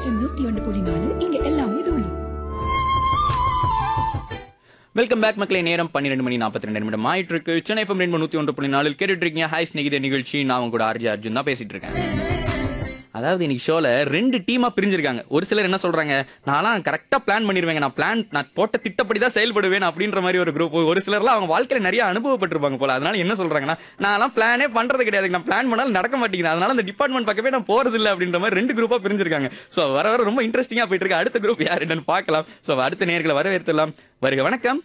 FM நூத்தி ஒன்று புள்ளி நாலு இங்க எல்லாமே தூளு வெல்கம் பேக் மக்களே நேரம் பன்னிரெண்டு மணி நாற்பத்தி ரெண்டு நிமிடம் ஆயிட்டு இருக்கு சென்னை எஃப்எம் ரெண்டு நூத்தி ஒன்று புள்ளி நாலில் கேட்டுட்டு இருக்கீங்க ஹாய் ஸ்நேகித நிகழ்ச்சி நான் உங்க கூட ஆர்ஜி அர்ஜுன் தான் பேசிட்டு இருக்கேன் அதாவது இன்னைக்கு ஷோல ரெண்டு டீமா பிரிஞ்சிருக்காங்க ஒரு சிலர் என்ன சொல்றாங்க நான்லாம் கரெக்டா பிளான் பண்ணிருவேங்க நான் பிளான் நான் போட்ட திட்டப்படி தான் செயல்படுவேன் அப்படின்ற மாதிரி ஒரு குரூப் ஒரு சிலர்லாம் அவங்க வாழ்க்கையில நிறைய அனுபவப்பட்டிருப்பாங்க போல அதனால என்ன சொல்றாங்கன்னா நான்லாம் பிளானே பண்றது கிடையாது நான் பிளான் பண்ணாலும் நடக்க மாட்டேங்குது அதனால அந்த டிபார்ட்மெண்ட் பக்கமே நான் போறது இல்ல அப்படின்ற மாதிரி ரெண்டு குரூப்பா பிரிஞ்சிருக்காங்க சோ வர வர ரொம்ப இன்ட்ரெஸ்டிங்கா போயிட்டு இருக்கு அடுத்த குரூப் யார் என்னன்னு பார்க்கலாம் சோ அடுத்த நேர்களை வரவேற்கலாம் வருக வணக்கம்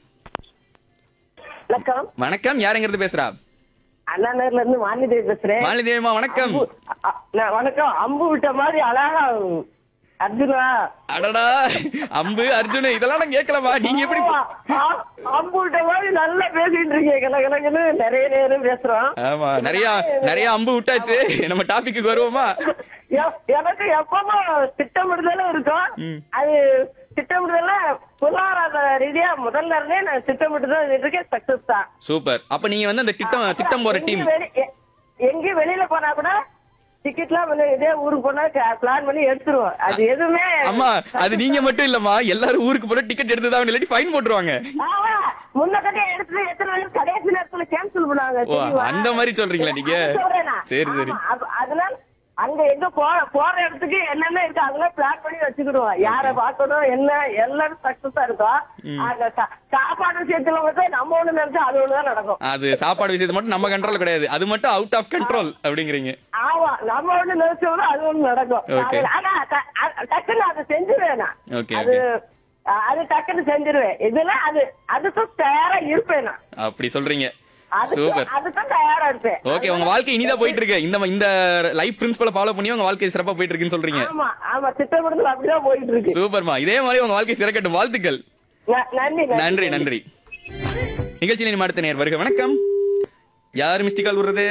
வணக்கம் வணக்கம் யாருங்கிறது பேசுறா அண்ணா நகர்ல இருந்து மாநில பேசுறேன் மாலிதேவிமா வணக்கம் அம்பு- அ- நான் வணக்கம் அம்பு விட்ட மாதிரி அழகா அர்ஜுனா அடடா அம்பு அர்ஜுன் இதெல்லாம் நான் கேட்கலாமா நீங்க எப்படி ஆமா, ஆ- அம்பு விட்ட மாதிரி நல்லா பேசிட்டு இருக்கீங்க கலகலன்னு நிறைய நேரம் பேசுறோம் ஆமா நிறைய நிறைய அம்பு விட்டாச்சு நம்ம டாபிக்கு வருவோமா எ- எனக்கு எப்பவும் திட்டமிடுதலும் இருக்கும் அது திட்டமிடுதல பொருளாதார ரீதியா முதல்ல இருந்தே நான் திட்டமிட்டுதான் இருக்கேன் சக்சஸ் தான் சூப்பர் அப்ப நீங்க வந்து அந்த திட்டம் திட்டம் போற டீம் எங்கேயும் வெளி- எ- எங்கேயும் வெளியில போனா கூட டிக்கெட்லாம் வந்து இதே ஊருக்கு போனா பிளான் பண்ணி எடுத்துருவோம் அது எதுவுமே அம்மா அது நீங்க மட்டும் இல்லம்மா எல்லாரும் ஊருக்கு போற டிக்கெட் எடுத்துதான் இல்லாட்டி ஃபைன் போட்டுருவாங்க ஆமா, முன்னக்கட்டே எடுத்து எத்தனை நாள் கடைசி நேரத்துல கேன்சல் பண்ணுவாங்க ஓ, தெரியுமா? அந்த மாதிரி சொல்றீங்களா நீங்க? அது சொல்றேன் நான். சரி, சரி. ஆமா, அது- அதனால அங்க எங்க போற போற இடத்துக்கு என்னென்ன இருக்கு அதெல்லாம் பிளான் பண்ணி வச்சுக்கிடுவோம் யார பாக்கணும் என்ன எல்லாரும் சக்சஸா இருக்கும் அங்க சா- சாப்பாடு விஷயத்துல மட்டும் நம்ம ஒண்ணு நினைச்சா அது ஒண்ணுதான் நடக்கும் அது சாப்பாடு விஷயத்தை மட்டும் நம்ம கண்ட்ரோல் கிடையாது அது மட்டும் அவுட் ஆஃப் கண்ட்ரோல் அப்படிங்கிறீங்க ஆமா நம்ம ஒண்ணு நினைச்சோம்னா அது ஒண்ணு நடக்கும் Okay. அது- ஆனா ட- அ- டக்குன்னு அதை செஞ்சிருவேன் நான் Okay, அது அ- அது டக்குன்னு செஞ்சிருவேன் இதெல்லாம் அது அதுக்கும் தயாரா இருப்பேன் நான் அப்படி சொல்றீங்க அதுக்கு சூப்பர் அதுக்கும் தயாரா இருப்பேன் ஓகே உங்க வாழ்க்கை இனிதா போயிட்டு இருக்கு இந்த இந்த லைஃப் பிரின்சிபலை ஃபாலோ பண்ணி உங்க வாழ்க்கை சிறப்பா போயிட்டு இருக்குன்னு சொல்றீங்க ஆமா ஆமா திட்டமிடுதல் அப்படிதான் போயிட்டு இருக்கு சூப்பர்மா இதே மாதிரி உங்க வாழ்க்கை சிறக்கட்டும் வாழ்த்துக்கள் ந- நன்றி நன்றி நன்றி நிகழ்ச்சியில் இனி அடுத்த நேர் வருக வணக்கம் யார் மிஸ்டிகால் விடுறது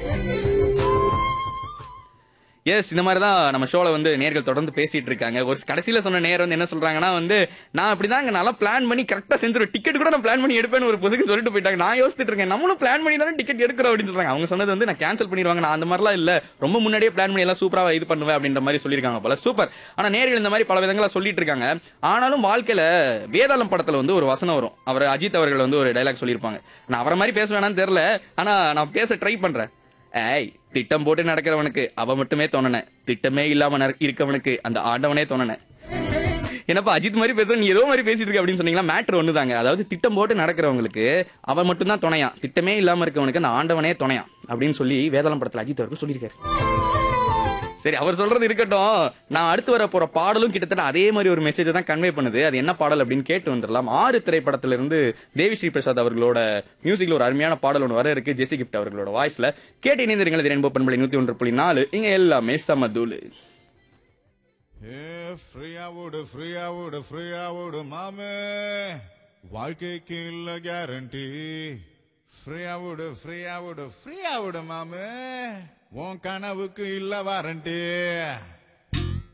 எஸ் இந்த மாதிரி தான் நம்ம ஷோல வந்து நேர்கள் தொடர்ந்து பேசிட்டு இருக்காங்க ஒரு கடைசியில சொன்ன நேர் வந்து என்ன சொல்றாங்கன்னா வந்து நான் அப்படிதாங்க நல்லா பிளான் பண்ணி கரெக்டா செஞ்சிருவேன் டிக்கெட் கூட நான் பிளான் பண்ணி எடுப்பேன்னு ஒரு பொசுக்கு சொல்லிட்டு போயிட்டாங்க நான் யோசிச்சுட்டு இருக்கேன் நம்மளும் பிளான் பண்ணி தானே டிக்கெட் எடுக்கிறோம் அப்படின்னு சொல்றாங்க அவங்க சொன்னது வந்து நான் கேன்சல் பண்ணிடுவாங்க நான் அந்த மாதிரிலாம் இல்ல ரொம்ப முன்னாடியே பிளான் பண்ணி எல்லாம் சூப்பரா இது பண்ணுவேன் அப்படின்ற மாதிரி சொல்லியிருக்காங்க போல சூப்பர் ஆனா நேர்கள் இந்த மாதிரி பல விதங்களா சொல்லிட்டு இருக்காங்க ஆனாலும் வாழ்க்கையில வேதாளம் படத்துல வந்து ஒரு வசனம் வரும் அவர் அஜித் அவர்கள் வந்து ஒரு டைலாக் சொல்லியிருப்பாங்க நான் அவரை மாதிரி பேச வேணாம்னு தெரியல ஆனா நான் பேச ட்ரை பண்றேன் ஏய் திட்டம் போட்டு நடக்கிறவனுக்கு அவ மட்டுமே தோணன திட்டமே இல்லாம நட- இருக்கவனுக்கு அந்த ஆண்டவனே தோணன என்னப்பா அஜித் மாதிரி பேசுற நீ ஏதோ மாதிரி பேசிட்டு இருக்க அப்படின்னு சொன்னீங்களா மேட்ரு ஒண்ணுதாங்க அதாவது திட்டம் போட்டு நடக்கிறவங்களுக்கு அவன் மட்டும் தான் துணையா திட்டமே இல்லாம இருக்கவனுக்கு அந்த ஆண்டவனே துணையா அப்படின்னு சொல்லி வேதாளம் படத்துல அஜித் அவர்கள் சொல்லியிருக்காரு சரி அவர் சொல்றது இருக்கட்டும் நான் அடுத்து வர போற பாடலும் கிட்டத்தட்ட அதே மாதிரி ஒரு மெசேஜ் தான் கன்வே பண்ணுது அது என்ன பாடல் அப்படின்னு கேட்டு வந்துடலாம் ஆறு திரைப்படத்துல இருந்து தேவி ஸ்ரீ பிரசாத் அவர்களோட மியூசிக்ல ஒரு அருமையான பாடல் ஒன்று வர இருக்கு ஜெசி கிஃப்ட் அவர்களோட வாய்ஸ்ல கேட்டு இணைந்திருங்கள் இது ரென்போ பண்பலை நூத்தி ஒன்று புள்ளி நாலு இங்க எல்லாமே சமதூளு ஏ ஃப்ரீயா விடு ஃப்ரீயா விடு ஃப்ரீயா விடு மாமே வாழ்க்கைக்கு இல்ல கேரண்டி ஃப்ரீயா விடு ஃப்ரீயா விடு ஃப்ரீயா விடு மாமே உன் கனவுக்கு இல்ல வாரண்டி